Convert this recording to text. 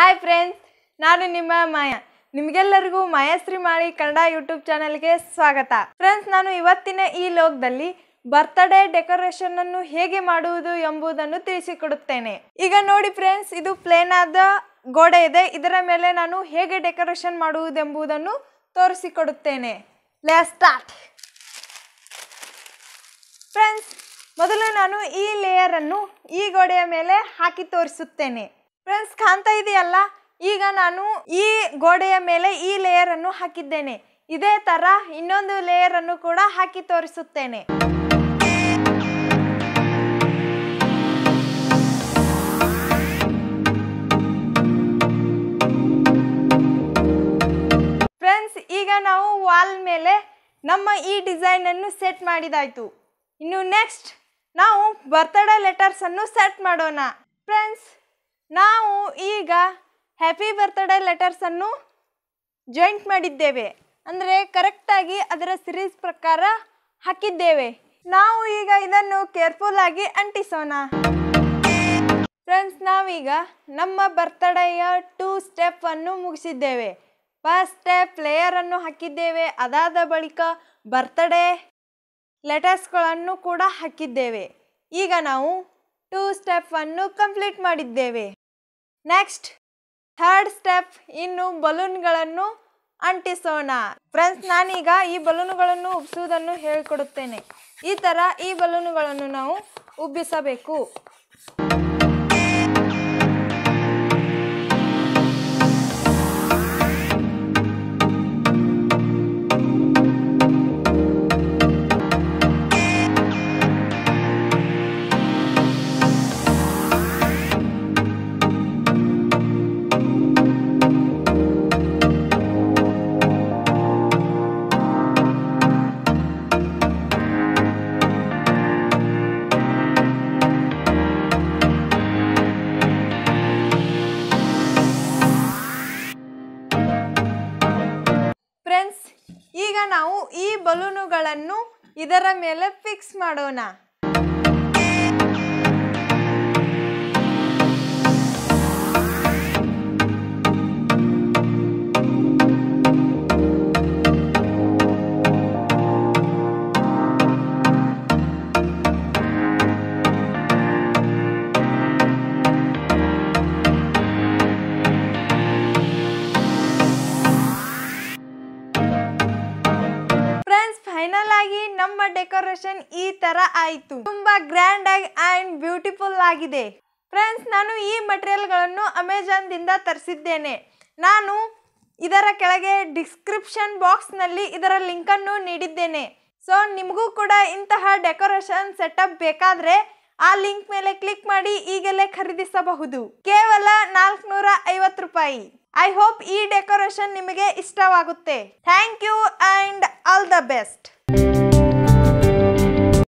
hi friends ನಾನು ನಿಮ್ಮ ಮಾಯಾ ನಿಮಗೆಲ್ಲರಿಗೂ ಮಾಯಾಶ್ರೀ ಮಾಳಿ ಕನ್ನಡ ಯೂಟ್ಯೂಬ್ ಚಾನಲ್ಗೆ ಸ್ವಾಗತ ಫ್ರೆಂಡ್ಸ್ ನಾನು ಇವತ್ತಿನ ಈ ಲೋಕದಲ್ಲಿ ಬರ್ತ್ಡೇ ಡೆಕೋರೇಷನ್ ಅನ್ನು ಹೇಗೆ ಮಾಡುವುದು ಎಂಬುದನ್ನು ತಿಳಿಸಿಕೊಡುತ್ತೇನೆ ಈಗ ನೋಡಿ ಫ್ರೆಂಡ್ಸ್ ಇದು ಪ್ಲೇನ್ ಆದ ಗೋಡೆ ಇದೆ ಇದರ ಮೇಲೆ ನಾನು ಹೇಗೆ ಡೆಕೋರೇಷನ್ ಮಾಡುವುದೆಂಬುದನ್ನು ತೋರಿಸಿಕೊಡುತ್ತೇನೆ ಲೆ ಸ್ಟಾರ್ಟ್ ಫ್ರೆಂಡ್ಸ್ ಮೊದಲು ನಾನು ಈ ಲೇಯರ್ ಅನ್ನು ಈ ಗೋಡೆಯ ಮೇಲೆ ಹಾಕಿ ತೋರಿಸುತ್ತೇನೆ ಫ್ರೆಂಡ್ಸ್ ಕಾಣ್ತಾ ಇದೆಯಲ್ಲ ಈಗ ನಾನು ಈ ಗೋಡೆಯ ಮೇಲೆ ಈ ಲೇಯರ್ ಅನ್ನು ಹಾಕಿದ್ದೇನೆ ಇದೇ ತರ ಇನ್ನೊಂದು ಲೇಯರ್ ಅನ್ನು ಕೂಡ ಹಾಕಿ ತೋರಿಸುತ್ತೇನೆ ಫ್ರೆಂಡ್ಸ್ ಈಗ ನಾವು ವಾಲ್ ಮೇಲೆ ನಮ್ಮ ಈ ಡಿಸೈನ್ ಅನ್ನು ಸೆಟ್ ಮಾಡಿದಾಯ್ತು ಇನ್ನು ನೆಕ್ಸ್ಟ್ ನಾವು ಬರ್ತ್ಡೇ ಲೆಟರ್ಸ್ ಅನ್ನು ಸೆಟ್ ಮಾಡೋಣ ಫ್ರೆಂಡ್ಸ್ ನಾವು ಈಗ ಹ್ಯಾಪಿ ಬರ್ತ್ಡೇ ಲೆಟರ್ಸ್ ಅನ್ನು ಜಾಯಿಂಟ್ ಮಾಡಿದ್ದೇವೆ ಅಂದರೆ ಕರೆಕ್ಟಾಗಿ ಅದರ ಸಿರೀಸ್ ಪ್ರಕಾರ ಹಾಕಿದ್ದೇವೆ ನಾವು ಈಗ ಇದನ್ನು ಕೇರ್ಫುಲ್ ಆಗಿ ಅಂಟಿಸೋಣ ಫ್ರೆಂಡ್ಸ್ ನಾವೀಗ ನಮ್ಮ ಬರ್ತ್ಡೇಯ ಟೂ ಸ್ಟೆಪ್ ಅನ್ನು ಮುಗಿಸಿದ್ದೇವೆ ಫಸ್ಟ್ ಸ್ಟೆಪ್ ಲೇಯರ್ ಅನ್ನು ಹಾಕಿದ್ದೇವೆ ಅದಾದ ಬಳಿಕ ಬರ್ತ್ಡೇ ಲೆಟರ್ಸ್ಗಳನ್ನು ಕೂಡ ಹಾಕಿದ್ದೇವೆ ಈಗ ನಾವು ಟೂ ಸ್ಟೆಪ್ ಅನ್ನು ಕಂಪ್ಲೀಟ್ ಮಾಡಿದ್ದೇವೆ ನೆಕ್ಸ್ಟ್ ಥರ್ಡ್ ಸ್ಟೆಪ್ ಇನ್ನು ಬಲೂನ್ಗಳನ್ನು ಅಂಟಿಸೋಣ ಫ್ರೆಂಡ್ಸ್ ನಾನೀಗ ಈ ಬಲೂನುಗಳನ್ನು ಉಬ್ಬಿಸುವುದನ್ನು ಹೇಳಿಕೊಡುತ್ತೇನೆ ಈ ಥರ ಈ ಬಲೂನುಗಳನ್ನು ನಾವು ಉಬ್ಬಿಸಬೇಕು ಫ್ರೆಂಡ್ಸ್ ಈಗ ನಾವು ಈ ಬಲೂನುಗಳನ್ನು ಇದರ ಮೇಲೆ ಫಿಕ್ಸ್ ಮಾಡೋಣ ಫ್ರೆಂಡ್ಸ್ ಫೈನಲ್ ಆಗಿ ನಮ್ಮ ಡೆಕೋರೇಷನ್ ಈ ತರ ಆಯಿತು ತುಂಬಾ ಗ್ರ್ಯಾಂಡ್ ಆಗಿ ಅಂಡ್ ಬ್ಯೂಟಿಫುಲ್ ಆಗಿದೆ ಫ್ರೆಂಡ್ಸ್ ನಾನು ಈ ಮಟೀರಿಯಲ್ಗಳನ್ನು ಅಮೆಜಾನ್ದಿಂದ ತರಿಸಿದ್ದೇನೆ ನಾನು ಇದರ ಕೆಳಗೆ ಡಿಸ್ಕ್ರಿಪ್ಷನ್ ಬಾಕ್ಸ್ನಲ್ಲಿ ಇದರ ಲಿಂಕನ್ನು ನೀಡಿದ್ದೇನೆ ಸೊ ನಿಮಗೂ ಕೂಡ ಇಂತಹ ಡೆಕೋರೇಷನ್ ಸೆಟಪ್ ಬೇಕಾದರೆ ಆ ಲಿಂಕ್ ಮೇಲೆ ಕ್ಲಿಕ್ ಮಾಡಿ ಈಗಲೇ ಖರೀದಿಸಬಹುದು ಕೇವಲ ನಾಲ್ಕುನೂರ ಐವತ್ತು ರೂಪಾಯಿ ಐ ಹೋಪ್ ಈ ಡೆಕೋರೇಷನ್ ನಿಮಗೆ ಇಷ್ಟವಾಗುತ್ತೆ thank you and all the best